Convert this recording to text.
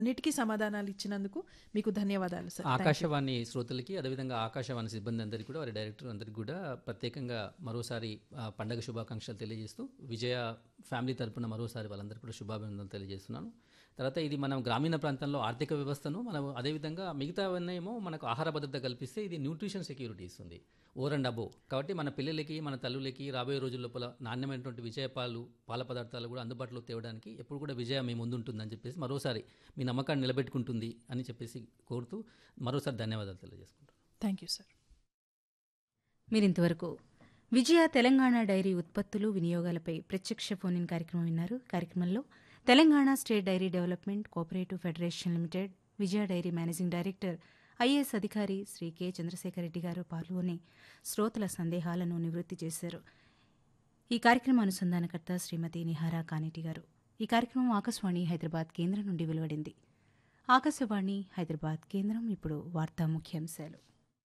అన్నిటికీ సమాధానాలు ఇచ్చినందుకు మీకు ధన్యవాదాలు సార్ Thank you. ఆకాశవాణి శ్రోతలకి అదేవిధంగా ఆకాశవాణి సిబ్బంది అందరికీ కూడా వారి డైరెక్టర్ అందరికీ కూడా ప్రత్యేకంగా మరోసారి ఆ, పండగ శుభాకాంక్షలు తెలియజేస్తూ విజయ ఫ్యామిలీ తరపున మరోసారి వాళ్ళందరికీ కూడా శుభాభినందనలు తెలియజేస్తున్నాను తర్వాత ఇది మనం గ్రామీణ ప్రాంతంలో ఆర్థిక వ్యవస్థను మనం అదేవిధంగా మిగతావన్నీ ఏమో మనకు ఆహార భద్రత కల్పిస్తే ఇది న్యూట్రిషన్ సెక్యూరిటీ ఇస్తుంది ఓవర్ అండ్ అబో కాబట్టి మన పిల్లలకి మన తల్లులకి రాబోయే రోజుల లోపల నాణ్యమైనటువంటి విజయ పాలు పాల పదార్థాలు కూడా అందుబాటులో తేవడానికి ఎప్పుడు కూడా విజయ మీ ముందుంటుందని చెప్పేసి మరోసారి మీ నమ్మకాన్ని నిలబెట్టుకుంటుంది అని చెప్పేసి కోరుతూ మరోసారి ధన్యవాదాలు తెలియజేసుకుంటాను థ్యాంక్ యూ సార్ మీరింతవరకు విజయ తెలంగాణ డైరీ ఉత్పత్తులు వినియోగాలపై ప్రత్యక్ష ఫోన్ ఇన్ కార్యక్రమం విన్నారు కార్యక్రమంలో Telangana state dairy development cooperative federation limited Vijaya dairy managing director IAS అధికారి శ్రీ కె చంద్రశేఖర్ రెడ్డి గారు పాల్గొని శ్రోతల సందేహాలను నివృత్తి చేశారు ఈ కార్యక్రమ అనుసంధానకర్త శ్రీమతి నిహారా కానేటి గారు ఈ కార్యక్రమం ఆకాశవాణి హైదరాబాద్ కేంద్రం నుండి వెలువడింది ఆకాశవాణి హైదరాబాద్ కేంద్రం ఇప్పుడు వార్తా ముఖ్యాంశాలు